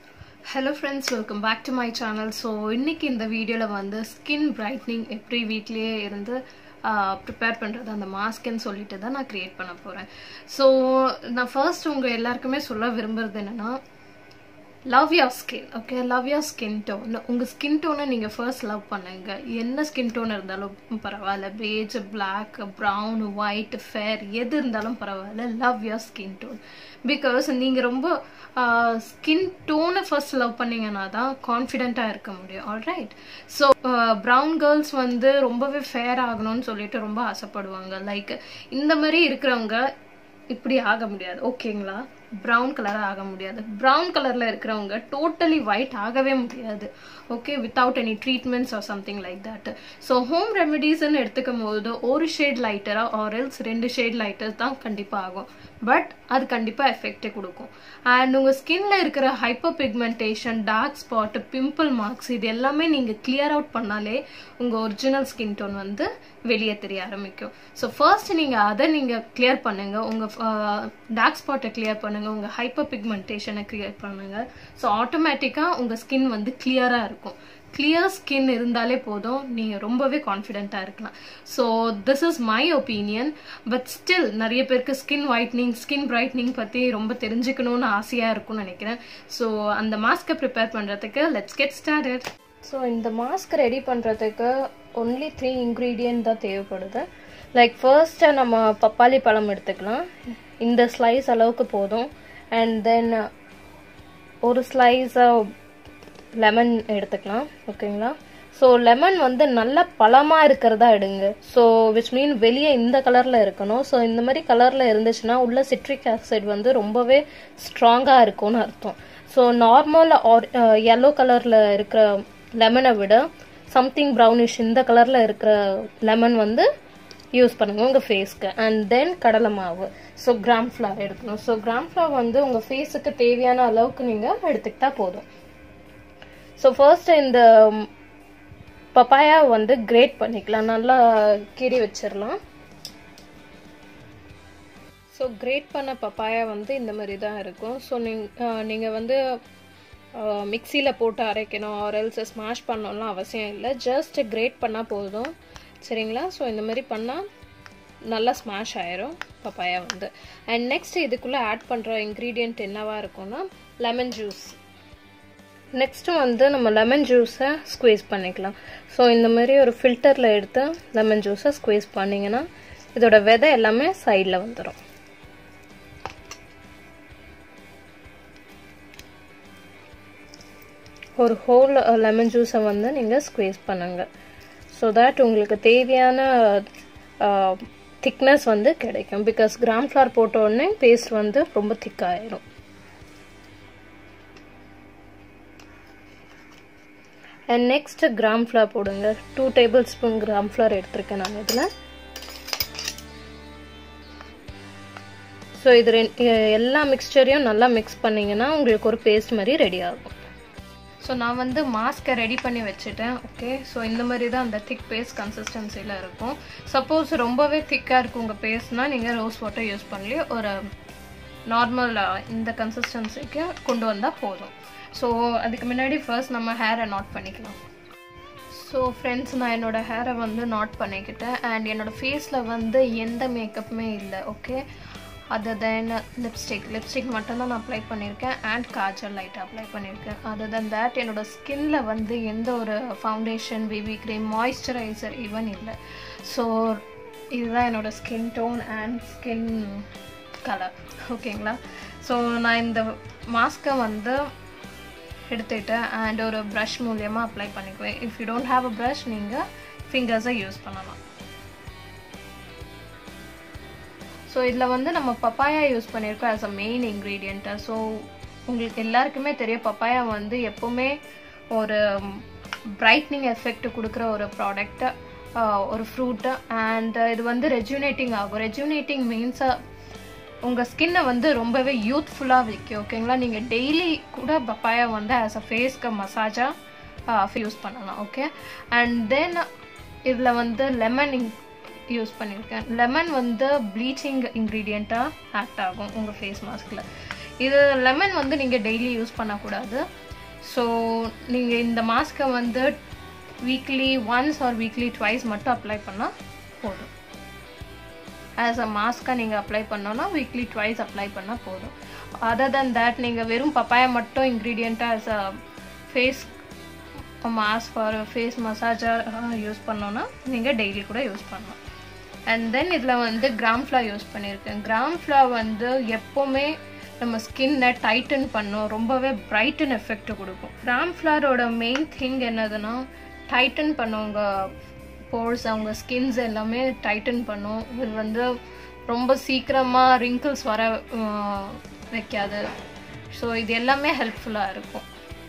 hello friends welcome back to my channel so இன்னைக்கு இந்த வீடியோவில் வந்து ஸ்கின் பிரைட்னிங் எப்படி வீட்லேயே இருந்து ப்ரிப்பேர் பண்ணுறது அந்த மாஸ்க்குன்னு சொல்லிட்டு தான் நான் க்ரியேட் பண்ண போகிறேன் ஸோ நான் ஃபர்ஸ்ட் உங்கள் எல்லாருக்குமே சொல்ல விரும்புறது என்னென்னா love your skin okay love your skin tone உங்கள் ஸ்கின் டோனை நீங்கள் ஃபர்ஸ்ட் லவ் பண்ணுங்க என்ன ஸ்கின் டோன் இருந்தாலும் பரவாயில்ல beige black brown white fair எது இருந்தாலும் பரவாயில்ல love your skin tone because நீங்கள் ரொம்ப ஸ்கின் டோனை ஃபர்ஸ்ட் லவ் பண்ணீங்கன்னா தான் கான்ஃபிடென்ட்டாக இருக்க முடியும் ஆல்ரைட் ஸோ ப்ரௌன் கேர்ள்ஸ் வந்து ரொம்பவே ஃபேர் ஆகணும்னு சொல்லிட்டு ரொம்ப ஆசைப்படுவாங்க லைக் இந்த மாதிரி இருக்கிறவங்க இப்படி ஆக முடியாது ஓகேங்களா ப்ரௌன் கலராக ஆக முடியாது ப்ரௌன் கலரில் இருக்கிறவங்க டோட்டலி ஒயிட் ஆகவே முடியாது okay without any treatments or something like that so home ரெமெடிஸ்ன்னு எடுத்துக்கும் போது ஒரு ஷேட் லைட்டராக ஆரல்ஸ் ரெண்டு ஷேட் லைட்டர் தான் கண்டிப்பாக ஆகும் பட் அது கண்டிப்பாக எஃபெக்டே கொடுக்கும் அண்ட் உங்கள் ஸ்கின்ல இருக்கிற hyperpigmentation dark spot pimple marks இது எல்லாமே நீங்கள் கிளியர் அவுட் பண்ணாலே உங்கள் ஒரிஜினல் ஸ்கின் டோன் வந்து வெளியே தெரிய ஆரம்பிக்கும் ஸோ ஃபர்ஸ்ட் நீங்கள் அதை நீங்கள் கிளியர் பண்ணுங்கள் உங்கள் டார்க் ஸ்பாட்டை கிளியர் பண்ணுங்கள் உங்கள் ஹைப்பர் பிக்மெண்டேஷனை கிளியர் பண்ணுங்கள் ஸோ ஆட்டோமேட்டிக்காக உங்கள் ஸ்கின் வந்து கிளியராக இருக்கும் கிளியர் ஸ்கின் இருந்தாலே போதும் நீங்கள் ரொம்பவே கான்ஃபிடென்ட்டாக இருக்கலாம் so this is my opinion but still நிறைய பேருக்கு ஸ்கின் ஒயிட்னிங் ஸ்கின் பிரைட்னிங் பற்றி ரொம்ப தெரிஞ்சுக்கணும்னு ஆசையாக இருக்கும்னு நினைக்கிறேன் ஸோ அந்த மாஸ்க்கை ப்ரிப்பேர் பண்ணுறதுக்கு லெட்ஸ் கெட் ஸ்டார்டட் ஸோ இந்த மாஸ்க் ரெடி பண்ணுறதுக்கு ஒன்லி த்ரீ இன்க்ரீடியன்ட் தான் தேவைப்படுது லைக் ஃபர்ஸ்ட்டு நம்ம பப்பாளி பழம் எடுத்துக்கலாம் இந்த ஸ்லைஸ் அளவுக்கு போதும் அண்ட் தென் ஒரு ஸ்லைஸாக லெமன் எடுத்துக்கலாம் ஓகேங்களா ஸோ லெமன் வந்து நல்ல பழமாக இருக்கிறதா எடுங்க ஸோ விச் மீன் வெளியே இந்த கலரில் இருக்கணும் ஸோ இந்த மாதிரி கலரில் இருந்துச்சுன்னா உள்ள சிட்ரிக் ஆக்சைடு வந்து ரொம்பவே ஸ்ட்ராங்காக இருக்கும்னு அர்த்தம் ஸோ நார்மல் ஆர் எல்லோ கலரில் இருக்கிற லெமனை விட சம்திங் ப்ரௌனிஷ் இந்த கலரில் இருக்கிற லெமன் வந்து யூஸ் பண்ணுங்க உங்கள் ஃபேஸ்க்கு அண்ட் தென் கடலை மாவு ஸோ கிராம் ஃப்ளவர் எடுக்கணும் ஸோ கிராம் ஃப்ளவர் வந்து உங்கள் ஃபேஸுக்கு தேவையான அளவுக்கு நீங்கள் எடுத்துக்கிட்டா போதும் ஸோ ஃபர்ஸ்ட் இந்த பப்பாயா வந்து கிரேட் பண்ணிக்கலாம் நல்லா கீறி வச்சிடலாம் ஸோ கிரேட் பண்ண பப்பாயா வந்து இந்த மாதிரி தான் இருக்கும் ஸோ நீங்கள் நீங்கள் வந்து மிக்சியில் போட்டு அரைக்கணும் ஆரல்ஸ் ஸ்மாஷ் பண்ணணும்லாம் அவசியம் இல்லை ஜஸ்ட் கிரேட் பண்ணால் போதும் சரிங்களா ஸோ இந்த மாதிரி பண்ணால் நல்லா ஸ்மாஷ் ஆயிரும் பப்பாயா வந்து அண்ட் நெக்ஸ்ட் இதுக்குள்ளே ஆட் பண்ணுற இன்க்ரீடியண்ட் என்னவா இருக்கும்னா லெமன் ஜூஸ் நெக்ஸ்ட்டு வந்து நம்ம லெமன் ஜூஸை ஸ்குவீஸ் பண்ணிக்கலாம் ஸோ இந்த மாதிரி ஒரு ஃபில்டரில் எடுத்து லெமன் ஜூஸை ஸ்குவீஸ் பண்ணிங்கன்னா இதோட விதை எல்லாமே சைடில் வந்துடும் ஒரு ஹோல் லெமன் ஜூஸை வந்து நீங்கள் ஸ்குவீஸ் பண்ணுங்கள் ஸோ தட் உங்களுக்கு தேவையான திக்னஸ் வந்து கிடைக்கும் பிகாஸ் கிராம் ஃப்ளார் போட்ட உடனே பேஸ்ட் வந்து ரொம்ப திக்காயிரும் அண்ட் நெக்ஸ்ட் கிராம் ஃப்ளார் போடுங்க two tablespoon gram flour எடுத்திருக்கேன் நான் இதில் ஸோ இது எல்லா மிக்சரையும் நல்லா மிக்ஸ் பண்ணிங்கன்னா உங்களுக்கு ஒரு பேஸ்ட் மாதிரி ரெடி ஆகும் ஸோ நான் வந்து மாஸ்க்கை ரெடி பண்ணி வச்சுட்டேன் ஓகே ஸோ இந்த மாதிரி தான் அந்த திக் பேஸ்ட் கன்சிஸ்டன்சியில் இருக்கும் சப்போஸ் ரொம்பவே திக்காக இருக்கும் உங்கள் பேஸ்ட்னால் நீங்கள் ரோஸ் வாட்டர் யூஸ் பண்ணி ஒரு நார்மல் இந்த கன்சிஸ்டன்சிக்கு கொண்டு வந்தால் போதும் ஸோ அதுக்கு முன்னாடி ஃபர்ஸ்ட் நம்ம ஹேரை நாட் பண்ணிக்கலாம் ஸோ ஃப்ரெண்ட்ஸ் நான் என்னோடய ஹேரை வந்து நாட் பண்ணிக்கிட்டேன் அண்ட் என்னோடய ஃபேஸில் வந்து எந்த மேக்கப்புமே இல்லை okay other then lipstick lipstick மட்டும்தான் நான் அப்ளை பண்ணியிருக்கேன் அண்ட் காஜல் லைட் அப்ளை பண்ணியிருக்கேன் அதர் தென் தேட் என்னோடய ஸ்கின்ல வந்து எந்த ஒரு foundation BB cream moisturiser even இல்லை ஸோ இதுதான் என்னோடய skin tone and skin colour ஓகேங்களா ஸோ நான் இந்த மாஸ்க்கை வந்து எடுத்துக்கிட்டேன் அண்ட் ஒரு ப்ரஷ் மூலியமாக அப்ளை பண்ணிக்குவேன் if you don't have a brush நீங்கள் ஃபிங்கர்ஸை யூஸ் பண்ணலாம் ஸோ இதில் வந்து நம்ம பப்பாயா யூஸ் பண்ணியிருக்கோம் as a main ingredient so உங்களுக்கு எல்லாருக்குமே தெரியும் பப்பாயா வந்து எப்போவுமே ஒரு பிரைட்னிங் எஃபெக்ட் கொடுக்குற ஒரு ப்ராடக்ட்டு ஒரு ஃப்ரூட்டு அண்ட் இது வந்து ரெஜுனேட்டிங் ஆகும் ரெஜுனேட்டிங் மீன்ஸாக உங்கள் ஸ்கின்னை வந்து ரொம்பவே யூத்ஃபுல்லாக வைக்கும் ஓகேங்களா நீங்கள் டெய்லி கூட பப்பாயா வந்து ஆஸ் அ ஃபேஸ்க்கு மசாஜாக யூஸ் பண்ணலாம் ஓகே அண்ட் தென் இதில் வந்து லெமன் யூஸ் பண்ணியிருக்கேன் லெமன் வந்து ப்ளீச்சிங் இன்க்ரீடியண்ட்டாக ஆக்ட் ஆகும் உங்கள் ஃபேஸ் மாஸ்கில் இது லெமன் வந்து நீங்கள் டெய்லி யூஸ் பண்ணக்கூடாது ஸோ நீங்கள் இந்த மாஸ்க்கை வந்து weekly once or weekly twice மட்டும் அப்ளை பண்ணால் போதும் ஆஸ் அ மாஸ்க்காக நீங்கள் அப்ளை பண்ணோன்னா வீக்லி ட்வைஸ் அப்ளை பண்ணால் போதும் அதர் தன் தேட் நீங்கள் வெறும் பப்பாயா மட்டும் இன்க்ரீடியண்ட்டாக as a face mask for face massager use பண்ணோன்னா நீங்கள் டெய்லி கூட யூஸ் பண்ணலாம் அண்ட் தென் இதில் வந்து கிராம் ஃப்ளா யூஸ் பண்ணியிருக்கேன் கிராம் ஃப்ளா வந்து எப்போவுமே நம்ம ஸ்கின்னை டைட்டன் பண்ணும் ரொம்பவே பிரைட்டன் எஃபெக்ட் கொடுக்கும் கிராம் ஃப்ளாரோட மெயின் திங் என்னதுன்னா டைட்டன் பண்ணுவாங்க போர்ஸ் அவங்க ஸ்கின்ஸ் எல்லாமே டைட்டன் பண்ணும் இது வந்து ரொம்ப சீக்கிரமாக ரிங்கிள்ஸ் வர வைக்காது ஸோ இது எல்லாமே ஹெல்ப்ஃபுல்லாக இருக்கும்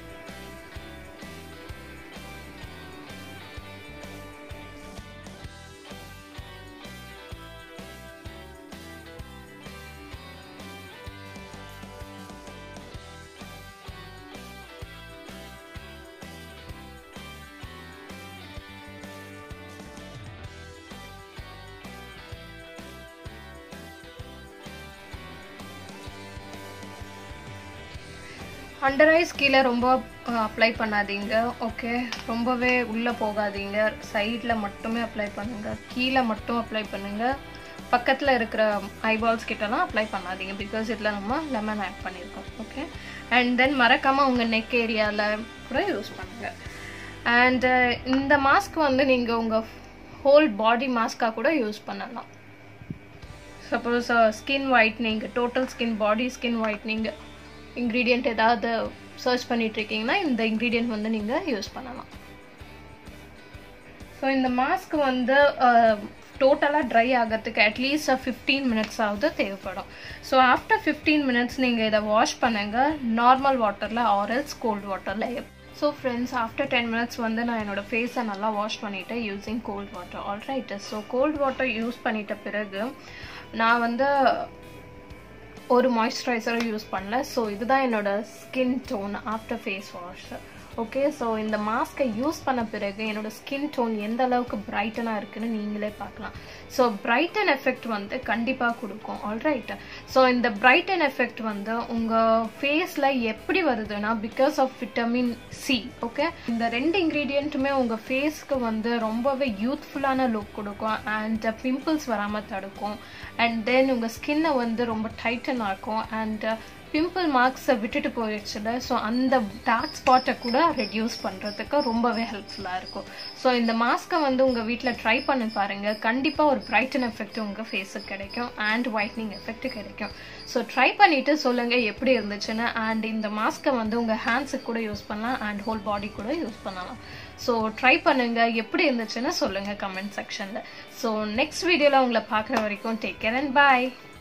அண்டர் ஐஸ் கீழே ரொம்ப அப்ளை பண்ணாதீங்க ஓகே ரொம்பவே உள்ளே போகாதீங்க சைடில் மட்டுமே அப்ளை பண்ணுங்கள் கீழே மட்டும் அப்ளை பண்ணுங்கள் பக்கத்தில் இருக்கிற ஐபால்ஸ் கிட்டலாம் அப்ளை பண்ணாதீங்க பிகாஸ் இதில் நம்ம லெமன் ஆட் பண்ணியிருக்கோம் ஓகே அண்ட் தென் மறக்காமல் உங்கள் நெக் ஏரியாவில் கூட யூஸ் பண்ணுங்கள் அண்டு இந்த மாஸ்க் வந்து நீங்கள் உங்கள் ஹோல் பாடி மாஸ்க்காக கூட யூஸ் பண்ணலாம் suppose skin whitening total skin body skin whitening ingredient ஏதாவது சர்ச் பண்ணிட்டு இருக்கீங்கன்னா இந்த இன்க்ரீடியன்ட் வந்து நீங்கள் யூஸ் பண்ணலாம் ஸோ இந்த மாஸ்க் வந்து டோட்டலாக ட்ரை ஆகிறதுக்கு அட்லீஸ்ட் ஃபிஃப்டீன் மினிட்ஸ் ஆகுது தேவைப்படும் ஸோ ஆஃப்டர் ஃபிஃப்டீன் மினிட்ஸ் நீங்கள் இதை வாஷ் பண்ணுங்கள் நார்மல் வாட்டரில் ஆரல்ஸ் கோல்ட் வாட்டரில் so friends after ten minutes வந்து நான் என்னோடய ஃபேஸை நல்லா வாஷ் பண்ணிவிட்டேன் using cold water alright so cold water use பண்ணிட்ட பிறகு நான் வந்து ஒரு மாய்ஸ்சரைசரும் யூஸ் பண்ணல ஸோ இதுதான் என்னோட skin tone after face wash okay so இந்த மாஸ்க்கை யூஸ் பண்ண பிறகு என்னோட ஸ்கின் டோன் எந்த அளவுக்கு பிரைட்டனாக இருக்குன்னு நீங்களே பார்க்கலாம் ஸோ பிரைட்டன் எஃபெக்ட் வந்து கண்டிப்பாக கொடுக்கும் ஆல்ரைட் ஸோ இந்த பிரைட்டன் எஃபெக்ட் வந்து உங்கள் ஃபேஸில் எப்படி வருதுன்னா because of vitamin C okay இந்த ரெண்டு இன்க்ரீடியண்ட்டுமே உங்கள் ஃபேஸ்க்கு வந்து ரொம்பவே யூத்ஃபுல்லான லுக் கொடுக்கும் அண்ட் பிம்பிள்ஸ் வராமல் தடுக்கும் அண்ட் தென் உங்கள் ஸ்கின்னை வந்து ரொம்ப டைட்டன் ஆக்கும் அண்ட் பிம்பிள் மார்க்ஸை விட்டுட்டு போயிடுச்சுல ஸோ அந்த டார்க் ஸ்பாட்டை கூட ரெடியூஸ் பண்ணுறதுக்கு ரொம்பவே ஹெல்ப்ஃபுல்லாக இருக்கும் ஸோ இந்த மாஸ்க்கை வந்து உங்கள் வீட்டில் ட்ரை பண்ணி பாருங்கள் கண்டிப்பாக ஒரு பிரைட்டன் எஃபெக்ட் உங்கள் ஃபேஸுக்கு கிடைக்கும் அண்ட் ஒயிட்னிங் எஃபெக்ட் கிடைக்கும் ஸோ ட்ரை பண்ணிவிட்டு சொல்லுங்கள் எப்படி இருந்துச்சுன்னு அண்ட் இந்த மாஸ்க்கை வந்து உங்கள் ஹேண்ட்ஸுக்கு கூட யூஸ் பண்ணலாம் அண்ட் ஹோல் பாடி கூட யூஸ் பண்ணலாம் ஸோ ட்ரை பண்ணுங்கள் எப்படி இருந்துச்சுன்னு சொல்லுங்கள் கமெண்ட் செக்ஷனில் ஸோ நெக்ஸ்ட் வீடியோவில் உங்களை பார்க்குற வரைக்கும் டேக் கேர் அண்ட் பாய்